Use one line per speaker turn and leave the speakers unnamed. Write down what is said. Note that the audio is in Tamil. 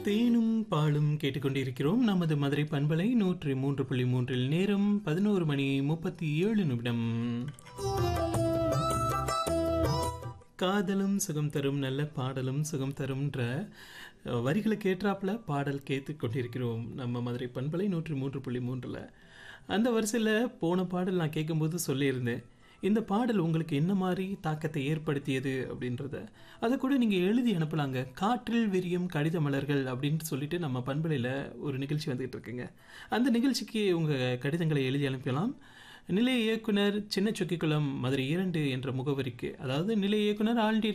தேனும் பாலும் கேட்டுக்கொண்டிருக்கிறோம் நமது மதுரை பண்பலை நூற்றி மூன்று புள்ளி மூன்றில் நேரம் பதினோரு மணி முப்பத்தி ஏழு நிமிடம் காதலும் சுகம் தரும் நல்ல பாடலும் சுகம் தரும்ன்ற அஹ், வரிகளுக்கு ஏற்றாப்புல பாடல் கேட்டு கொண்டிருக்கிறோம் நம்ம மதுரை பண்பலை நூற்றி மூன்று புள்ளி மூன்றில் அந்த வரிசையில் போன பாடல் நான் கேட்கும்போது சொல்லியிருந்தேன் இந்த பாடல் உங்களுக்கு என்ன மாதிரி தாக்கத்தை ஏற்படுத்தியது அப்படின்றத அதை கூட நீங்கள் எழுதி அனுப்பலாங்க காற்றில் விரியும் கடித மலர்கள் அப்படின்னு சொல்லிட்டு நம்ம பண்பலையில் ஒரு நிகழ்ச்சி வந்துகிட்டு இருக்குங்க அந்த நிகழ்ச்சிக்கு உங்கள் கடிதங்களை எழுதி அனுப்பலாம் நிலைய இயக்குனர் சின்ன சொக்கிக்குளம் மதுரை இரண்டு என்ற முகவரிக்கு அதாவது நிலைய இயக்குனர் ஆல்ரெடி